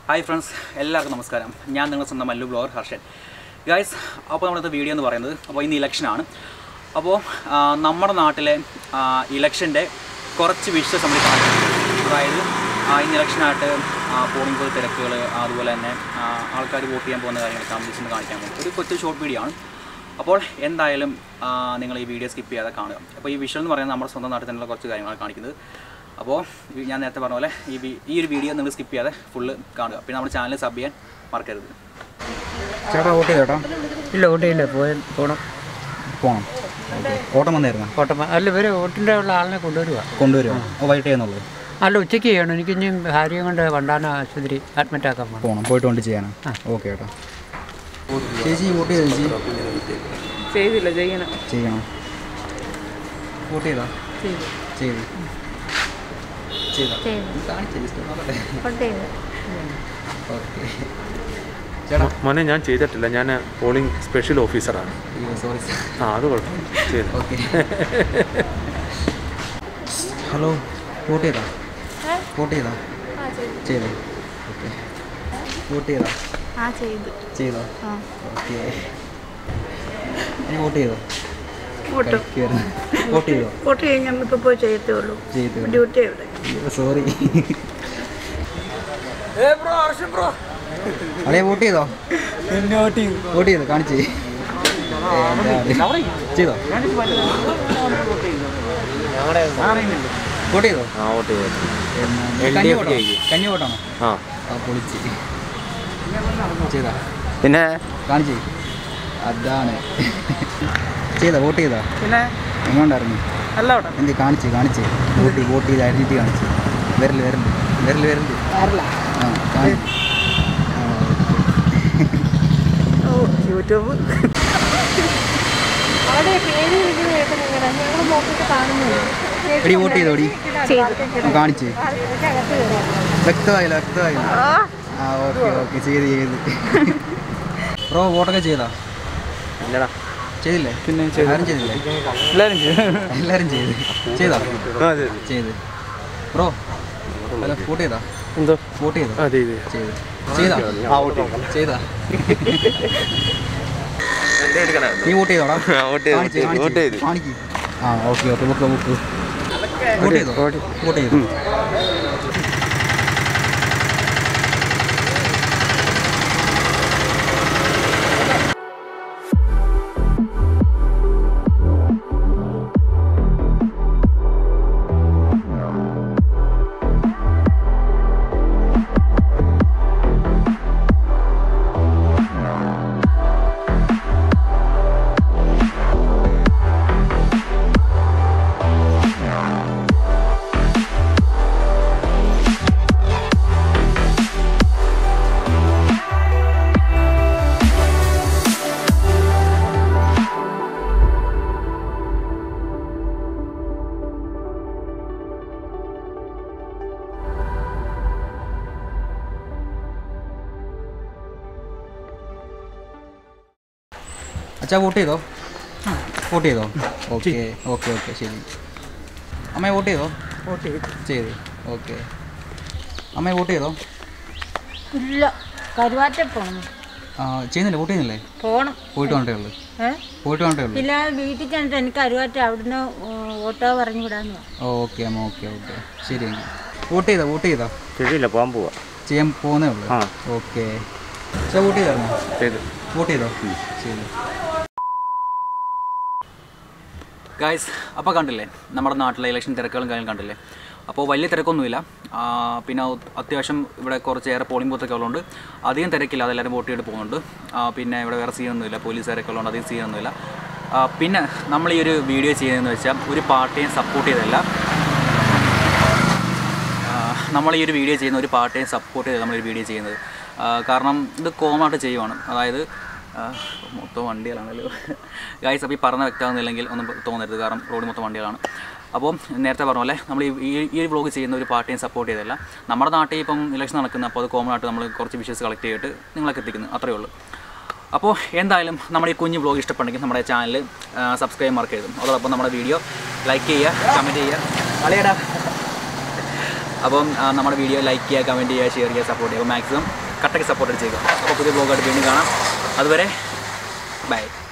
Hi friends എല്ലാവർക്കും നമസ്കാരം ഞാൻ നിങ്ങളുടെ സ്വന്തം മല്ലു ബ്ലോഗർ ഹർഷൻ ഗൈസ് അപ്പോൾ നമ്മുടെ വീഡിയോ എന്ന് പറയുന്നത് അപ്പോൾ ഇന്ന് ഇലക്ഷനാണ് അപ്പോൾ ആ, നമ്മുടെ നാട്ടിലെ ഇലക്ഷൻ്റെ കുറച്ച് വിഷ്വൽസ് നമ്മൾ കാണിക്കും അതായത് ആ, ഇന്ന് ഇലക്ഷനായിട്ട് പോളിംഗ് ബൂത്ത് തിരക്കുകൾ അതുപോലെ തന്നെ ആൾക്കാർ വോട്ട് ചെയ്യാൻ പോകുന്ന കാര്യങ്ങളൊക്കെ നമ്മൾ കാണിക്കാൻ പോകും ഒരു കൊച്ചു ഷോർട്ട് വീഡിയോ ആണ് അപ്പോൾ എന്തായാലും ആ, നിങ്ങൾ ഈ വീഡിയോ സ്കിപ്പ് ചെയ്യാതെ കാണുക അപ്പോൾ ഈ വിഷ്വൽ എന്ന് പറയുന്നത് നമ്മുടെ സ്വന്തം നാട്ടിൽ തന്നെയുള്ള കുറച്ച് കാര്യങ്ങളാണ് കാണിക്കുന്നത് അപ്പോൾ ഈ ഞാൻ നേരത്തെ പറഞ്ഞ പോലെ ഈ വി- ഈ ഒരു വീഡിയോ നിങ്ങൾ സ്കിപ്പ് ചെയ്യാതെ ഫുള്ള് കാണുക പിന്നെ നമ്മുടെ ചാനൽ സബ് ചെയ്യാൻ മറക്കരുത് ചേട്ടാ വോട്ട് ചെയ്തോട്ടോ ഇല്ല ഓട്ടിയില്ല പോയ പോണം പോകണം ഓട്ടം വന്നായിരുന്നു ഓട്ടം അല്ല ഇവര് വോട്ടിൻ്റെ ഉള്ള ആളിനെ കൊണ്ടുവരുക കൊണ്ടുവരുമോ ഓ വൈകിട്ട് ചെയ്യുന്നുള്ളൂ അല്ല ഉച്ചയ്ക്ക് ചെയ്യണം എനിക്ക് ഇനി ഭാര്യയും കൊണ്ട് വണ്ടാന ആശുപത്രി അഡ്മിറ്റ് ആക്കാൻ പോകണം പോകണം പോയിട്ട് കൊണ്ട് ചെയ്യാനാ ഓക്കെ ചേട്ടാ ചേച്ചി വോട്ട് ചെയ്തോ ചേച്ചി ചെയ്തില്ല ചെയ്യണം ചെയ്യണം വോട്ട് ചെയ്തോ ചെയ്തു ചെയ്തോ കാണിച്ചേ ജസ്റ്റ് നോക്കട്ടെ ഓക്കെ ചേട്ടാ മോനെ ഞാൻ ചെയ്തിട്ടില്ല ഞാൻ പോളിംഗ് സ്പെഷ്യൽ ഓഫീസറാണ് അയ്യോ സോറി ആ അത് കുഴപ്പം ചെയ്തു ഓക്കെ ഹലോ വോട്ട് ചെയ്താ വോട്ട് ചെയ്താ ചെയ്തോ ഓക്കെ വോട്ട് ചെയ്താ ആ ചെയ്തു ചെയ്തോ ആ ഓക്കെ ഇനി വോട്ട് ചെയ്തോ വോട്ട് കഴിക്കുവായിരുന്നു. വോട്ട് ചെയ്തോ വോട്ട് കഴിഞ്ഞാൽ ഇപ്പോൾ പോയി ചെയ്യത്തേ ഉള്ളൂ ചെയ്തു ഡ്യൂട്ടി എവിടെ സോറി അളേ വോട്ട് ചെയ്തോ വോട്ട് ചെയ്തോ കാണിച്ചേ ചെയ്തോ വോട്ട് ചെയ്തോ ആ വോട്ട് ചെയ്തു എന്നാ, കഞ്ഞി വോട്ടോ കഞ്ഞി വോട്ടാണോ ആ ആ പൊളിച്ച് ചെയ്താ പിന്നെ കാണിച്ചേ അതാണ് ചെയ്താ വോട്ട് ചെയ്താ പിന്നെ എങ്ങോട്ടായിരുന്നു അല്ല അവിടെ എന്ത് കാണിച്ച് കാണിച്ച് വോട്ട് വോട്ട് ചെയ്ത് അരിഞ്ഞിട്ട് കാണിച്ച് വരല് വരല് വരല് വരല് ആ കാണി ആ, ഓ യൂട്യൂബ് അവിടെ പേര് വിളിക്കുന്നത് കേട്ടത് എങ്ങനെ ഞങ്ങൾ നോക്കിയിട്ട് കാണുന്നില്ല എടി വോട്ട് ചെയ്തോ എടി ചെയ്തു ആ, കാണിച്ച് അകത്ത് കയറാം വ്യക്തമായില്ല വ്യക്തമായില്ല ആ ഓക്കെ ഓക്കെ ചെയ്ത് ചെയ്ത് ബ്രോ വോട്ടൊക്കെ ചെയ്താ ഇല്ലടാ ചെയ്തില്ലേ പിന്നെ ആരും ചെയ്തില്ലേ എല്ലാവരും ചെയ്തു എല്ലാവരും ചെയ്ത് ചെയ്താ ആ ചെയ്തു ചെയ്ത് ബ്രോ അല്ല വോട്ട് ചെയ്താ എന്തോ വോട്ട് ചെയ്തോ ആ ചെയ്തു ചെയ്ത് ചെയ്താ ആ വോട്ട് ചെയ്തു ചെയ്താ നീ വോട്ട് ചെയ്തോടാ ആ, വോട്ട് ചെയ്തു, കാണിച്ച്, വോട്ട് ചെയ്തു, കാണിച്ച്, വോട്ട് ചെയ്തു. കാണിക്ക് ആ okay okay book book vote ചെയ്തോ വോട്ട് ചെയ്തു അച്ഛാ വോട്ട് ചെയ്തോ വോട്ട് ചെയ്തോ ഓക്കെ ഓക്കെ ഓക്കെ ശരി അമ്മ വോട്ട് ചെയ്തോ വോട്ട് ചെയ്തു ചെയ്ത് ഓക്കെ അമ്മ വോട്ട് ചെയ്തോ ഇല്ല കരുവാറ്റ പോകണം ആ ചെയ്യുന്നില്ലേ വോട്ട് ചെയ്യുന്നില്ലേ പോകണം പോയിട്ട് വന്നിട്ടേ ഉള്ളൂ ഏ പോയിട്ട് വന്നിട്ടേ ഉള്ളൂ ഇല്ല വീട്ടിൽ ചെന്നിട്ട് എനിക്ക് കരുവാറ്റ അവിടുന്ന് ഓട്ടോ പറഞ്ഞു വിടാന്ന് പറഞ്ഞു. ഓക്കെ അമ്മ ഓക്കെ ഓക്കെ ശരി എങ്കിൽ വോട്ട് ചെയ്തോ വോട്ട് ചെയ്തോ ചെയ്തില്ല പോകാൻ പോവാ ചെയ്യാൻ പോകുന്നേ ഉള്ളൂ ആ. ഓക്കെ ചേട്ടാ വോട്ട് ചെയ്തായിരുന്നോ ചെയ്തു വോട്ട് ചെയ്തോ ശരി ഗായ്സ് അപ്പോൾ കണ്ടില്ലേ നമ്മുടെ നാട്ടിലെ ഇലക്ഷൻ തിരക്കുകളും കാര്യങ്ങളും കണ്ടില്ലേ അപ്പോൾ വലിയ തിരക്കൊന്നുമില്ല ആ, പിന്നെ അത് അത്യാവശ്യം ഇവിടെ കുറച്ചേറെ പോളിംഗ് ബൂത്തൊക്കെ ഉള്ളതുകൊണ്ട് അധികം തിരക്കില്ല അതെല്ലാവരും വോട്ട് ചെയ്തിട്ട് പോകുന്നുണ്ട് ആ, പിന്നെ ഇവിടെ വേറെ സീനൊന്നുമില്ല പോലീസുകാരൊക്കെ ഉള്ളതുകൊണ്ട് അധികം സീനൊന്നുമില്ല ആ, പിന്നെ നമ്മൾ ഈ ഒരു വീഡിയോ ചെയ്യുന്നതെന്ന് വെച്ചാൽ ഒരു പാർട്ടിയും സപ്പോർട്ട് ചെയ്തല്ല നമ്മൾ ഈ ഒരു വീഡിയോ ചെയ്യുന്ന ഒരു പാർട്ടിയെ സപ്പോർട്ട് ചെയ്ത് നമ്മൾ ഈ വീഡിയോ ചെയ്യുന്നത് ആ, കാരണം ഇത് കോമായിട്ട് ചെയ്യുവാണ് അതായത് ആ, മൊത്തം വണ്ടികളാണല്ലോ ഗായ്സ് അപ്പോൾ ഈ പറഞ്ഞ വ്യക്തമാകുന്നില്ലെങ്കിൽ ഒന്നും തോന്നരുത് കാരണം റോഡ് മൊത്തം വണ്ടികളാണ് അപ്പോൾ നേരത്തെ പറഞ്ഞ പോലെ നമ്മൾ ഈ ഈ- ഈ ഒരു വ്ളോഗ് ചെയ്യുന്ന ഒരു പാർട്ടിയെ സപ്പോർട്ട് ചെയ്തല്ല നമ്മുടെ നാട്ടിൽ ഇപ്പം ഇലക്ഷൻ നടക്കുന്ന അപ്പോൾ അത് കോമൺ ആയിട്ട് നമ്മൾ കുറച്ച് വിഷയസ് കളക്ട് ചെയ്തിട്ട് നിങ്ങളൊക്കെ എത്തിക്കുന്നു അത്രയേ ഉള്ളൂ അപ്പോൾ എന്തായാലും നമ്മുടെ ഈ കുഞ്ഞു വ്ളോഗ് ഇഷ്ടപ്പെട്ടെങ്കിൽ നമ്മുടെ ചാനൽ സബ്സ്ക്രൈബ് മാർക്ക് ചെയ്തും അതോടൊപ്പം നമ്മുടെ വീഡിയോ ലൈക്ക് ചെയ്യുക കമൻറ്റ് ചെയ്യുക കളിയടാ അപ്പം ആ, നമ്മുടെ വീഡിയോ ലൈക്ക് ചെയ്യുക കമൻറ്റ് ചെയ്യുക ഷെയർ ചെയ്യുക സപ്പോർട്ട് ചെയ്യുക മാക്സിമം കട്ടയ്ക്ക് സപ്പോർട്ട് ചെയ്യുക അപ്പോൾ പുതിയ ബ്ലോഗായിട്ട് വീണ്ടും കാണാം അതുവരെ ബൈ